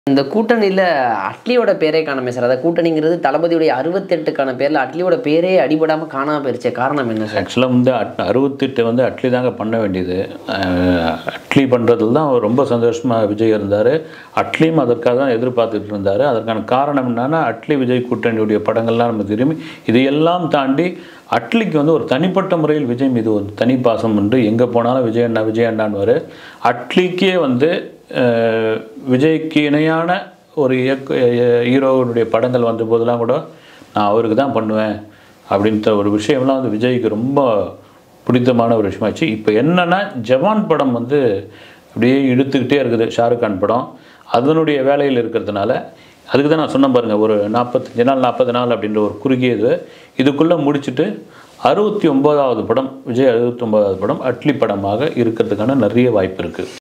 இந்த கூட்டணியில் அட்லியோட பேரே காணாமே சார் அதாவது கூட்டணிங்கிறது தளபதியுடைய அறுபத்தெட்டுக்கான பேரில் அட்லியோட பேரே அடிபடாமல் காணாமல் போயிருச்சே காரணம் என்ன சார் ஆக்சுவலாக வந்து அட் அறுபத்தெட்டு வந்து அட்லி தாங்க பண்ண வேண்டியது அஹ் அட்லி பண்ணுறதுல தான் அவர் ரொம்ப சந்தோஷமாக விஜய் இருந்தார் அட்லியும் அதற்காக தான் எதிர்பார்த்துட்டு இருந்தார் அதற்கான காரணம் என்னன்னா அட்லி விஜய் கூட்டணியுடைய படங்கள்லாம் நமக்கு தெரியும் இதையெல்லாம் தாண்டி அட்லிக்கு வந்து ஒரு தனிப்பட்ட முறையில் விஜய் மீது ஒரு தனி பாசம் உண்டு எங்கே போனாலும் விஜய் அண்ணா விஜய் அண்ணான்னு அட்லிக்கே வந்து அஹ், விஜய்க்கு இணையான ஒரு இயக்க ஹீரோனுடைய படங்கள் வந்த போதெல்லாம் கூட நான் அவருக்கு தான் பண்ணுவேன் அப்படின்ற ஒரு விஷயம்லாம் வந்து விஜய்க்கு ரொம்ப பிடித்தமான ஒரு விஷயமாச்சு இப்போ என்னன்னா ஜவான் படம் வந்து அப்படியே இழுத்துக்கிட்டே இருக்குது ஷாருக் கான் படம் அதனுடைய வேலையில் இருக்கிறதுனால அதுக்கு தான் நான் சொன்னேன் பாருங்கள் ஒரு நாற்பத்தஞ்சு நாள் நாற்பது நாள் அப்படின்ற ஒரு குறுகிய இது இதுக்குள்ளே முடிச்சுட்டு அறுபத்தி ஒம்போதாவது படம் விஜய் அறுபத்தி ஒன்பதாவது படம் அட்லி படமாக இருக்கிறதுக்கான நிறைய வாய்ப்பு இருக்குது